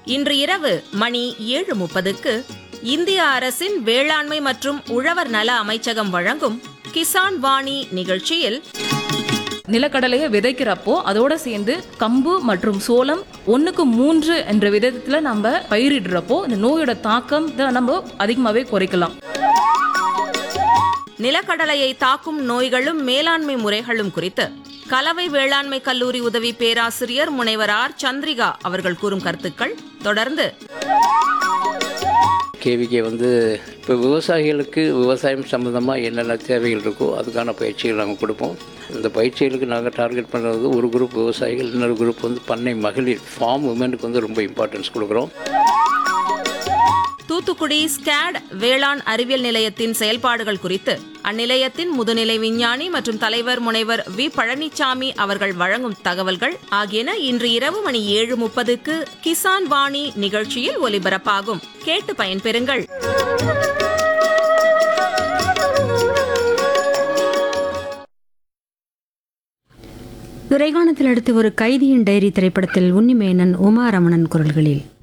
இன்று இரவு மணி ஏழு முப்பதுக்கு இந்திய அரசின் வேளாண்மை மற்றும் உழவர் நல அமைச்சகம் வழங்கும் கிசான் வாணி நிகழ்ச்சியில் நிலக்கடலையை விதைக்கிறப்போ அதோட சேர்ந்து கம்பு மற்றும் சோளம் ஒன்றுக்கு மூன்று என்ற விதத்தில் நம்ம பயிரிடுறப்போ இந்த நோயோட தாக்கம் நம்ம அதிகமாகவே குறைக்கலாம் நிலக்கடலையை தாக்கும் நோய்களும் மேலாண்மை முறைகளும் குறித்து கலவை வேளாண்மை கல்லூரி உதவி பேராசிரியர் முனைவர் ஆர் சந்திரிகா அவர்கள் கூறும் கருத்துக்கள் தொடர்ந்து கேவிகே வந்து இப்போ விவசாயிகளுக்கு விவசாயம் சம்மந்தமாக என்னென்ன தேவைகள் இருக்கோ அதுக்கான பயிற்சிகள் நாங்கள் கொடுப்போம் இந்த பயிற்சிகளுக்கு நாங்கள் டார்கெட் பண்ணுறது ஒரு குரூப் விவசாயிகள் இன்னொரு குரூப் வந்து பண்ணை மகளிர் ஃபார்ம் உமனுக்கு வந்து ரொம்ப இம்பார்ட்டன்ஸ் கொடுக்குறோம் தூத்துக்குடி ஸ்கேட் வேளாண் அறிவியல் நிலையத்தின் செயல்பாடுகள் குறித்து அந்நிலையத்தின் முதுநிலை விஞ்ஞானி மற்றும் தலைவர் முனைவர் வி பழனிசாமி அவர்கள் வழங்கும் தகவல்கள் ஆகியன இன்று இரவு மணி ஏழு முப்பதுக்கு கிசான் வாணி நிகழ்ச்சியில் ஒலிபரப்பாகும் கேட்டு பயன்பெறுங்கள் திரைகாணத்தில் அடுத்து ஒரு கைதியின் டைரி திரைப்படத்தில் உன்னிமேனன் உமா ரமணன் குரல்களில்